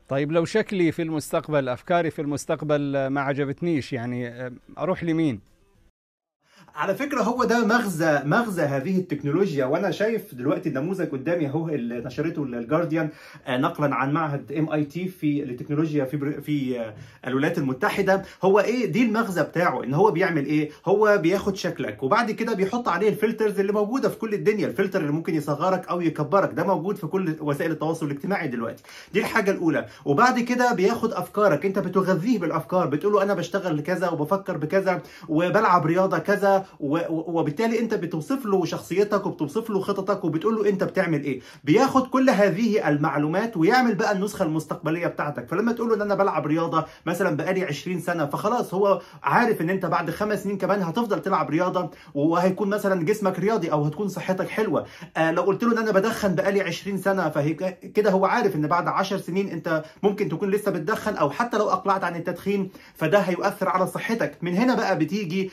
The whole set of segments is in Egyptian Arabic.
طيب لو شكلي في المستقبل افكاري في المستقبل ما عجبتنيش يعني اروح لمين على فكره هو ده مغزى مغزى هذه التكنولوجيا وانا شايف دلوقتي النموذج قدامي اهو اللي نشرته الجارديان نقلا عن معهد ام اي تي في التكنولوجيا في في الولايات المتحده هو ايه دي المغزى بتاعه ان هو بيعمل ايه هو بياخد شكلك وبعد كده بيحط عليه الفلترز اللي موجوده في كل الدنيا الفلتر اللي ممكن يصغرك او يكبرك ده موجود في كل وسائل التواصل الاجتماعي دلوقتي دي الحاجه الاولى وبعد كده بياخد افكارك انت بتغذيه بالافكار بتقول له انا بشتغل كذا وبفكر بكذا وبلعب رياضه كذا وبالتالي انت بتوصف له شخصيتك وبتوصف له خططك وبتقول له انت بتعمل ايه بياخد كل هذه المعلومات ويعمل بقى النسخه المستقبليه بتاعتك فلما تقول له ان انا بلعب رياضه مثلا بقالي 20 سنه فخلاص هو عارف ان انت بعد خمس سنين كمان هتفضل تلعب رياضه وهيكون مثلا جسمك رياضي او هتكون صحتك حلوه آه لو قلت له ان انا بدخن بقالي 20 سنه فهي كده هو عارف ان بعد 10 سنين انت ممكن تكون لسه بتدخن او حتى لو اقلعت عن التدخين فده هيؤثر على صحتك من هنا بقى بتيجي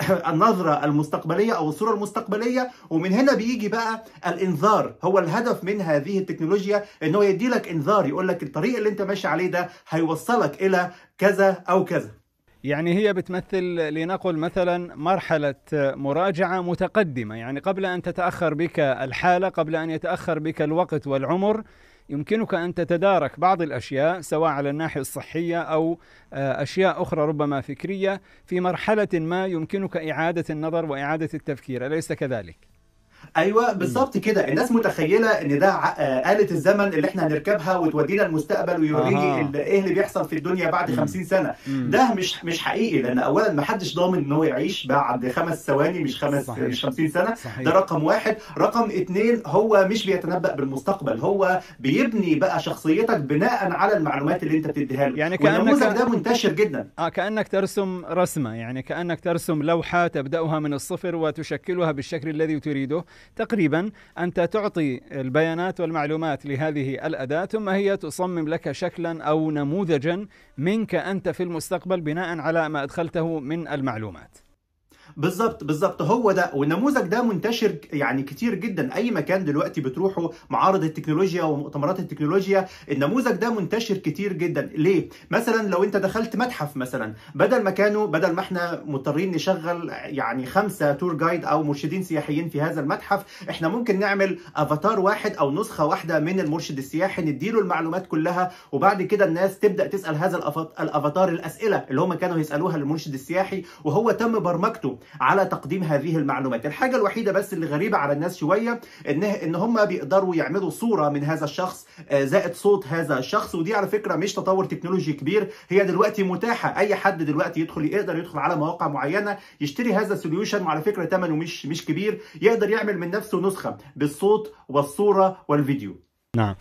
النظرة المستقبلية أو الصورة المستقبلية ومن هنا بيجي بقى الإنذار هو الهدف من هذه التكنولوجيا إنه يدي لك إنذار يقول لك الطريق اللي أنت ماشي عليه ده هيوصلك إلى كذا أو كذا يعني هي بتمثل لنقل مثلا مرحلة مراجعة متقدمة يعني قبل أن تتأخر بك الحالة قبل أن يتأخر بك الوقت والعمر يمكنك ان تتدارك بعض الاشياء سواء على الناحيه الصحيه او اشياء اخرى ربما فكريه في مرحله ما يمكنك اعاده النظر واعاده التفكير اليس كذلك؟ ايوه بالظبط كده الناس متخيله ان ده آلة الزمن اللي احنا هنركبها وتودينا المستقبل ويوريني آه. ايه اللي بيحصل في الدنيا بعد مم. 50 سنه مم. ده مش مش حقيقي لان اولا ما حدش ضامن ان هو يعيش بعد خمس ثواني مش خمس صحيح. مش 50 سنه صحيح. ده رقم واحد رقم اتنين هو مش بيتنبأ بالمستقبل هو بيبني بقى شخصيتك بناء على المعلومات اللي انت بتديها له يعني كانك ده منتشر جدا اه كانك ترسم رسمه يعني كانك ترسم لوحه تبداها من الصفر وتشكلها بالشكل الذي تريده تقريبا انت تعطي البيانات والمعلومات لهذه الاداه ثم هي تصمم لك شكلا او نموذجا منك انت في المستقبل بناء على ما ادخلته من المعلومات. بالظبط بالظبط هو ده والنموذج ده منتشر يعني كتير جدا اي مكان دلوقتي بتروحوا معارض التكنولوجيا ومؤتمرات التكنولوجيا النموذج ده منتشر كتير جدا ليه مثلا لو انت دخلت متحف مثلا بدل ما كانوا بدل ما احنا مضطرين نشغل يعني خمسه تور جايد او مرشدين سياحيين في هذا المتحف احنا ممكن نعمل افاتار واحد او نسخه واحده من المرشد السياحي نديله المعلومات كلها وبعد كده الناس تبدا تسال هذا الافاتار الاسئله اللي هم كانوا يسالوها للمرشد السياحي وهو تم برمجته على تقديم هذه المعلومات الحاجة الوحيدة بس اللي غريبة على الناس شوية ان ان هم بيقدروا يعملوا صورة من هذا الشخص زائد صوت هذا الشخص ودي على فكرة مش تطور تكنولوجي كبير هي دلوقتي متاحة اي حد دلوقتي يدخل يقدر يدخل على مواقع معينة يشتري هذا السوليوشن وعلى فكرة ثمنه مش مش كبير يقدر يعمل من نفسه نسخة بالصوت والصورة والفيديو نعم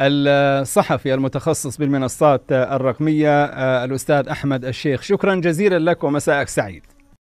الصحفي المتخصص بالمنصات الرقمية الأستاذ أحمد الشيخ شكرا جزيلا لك ومساءك سعيد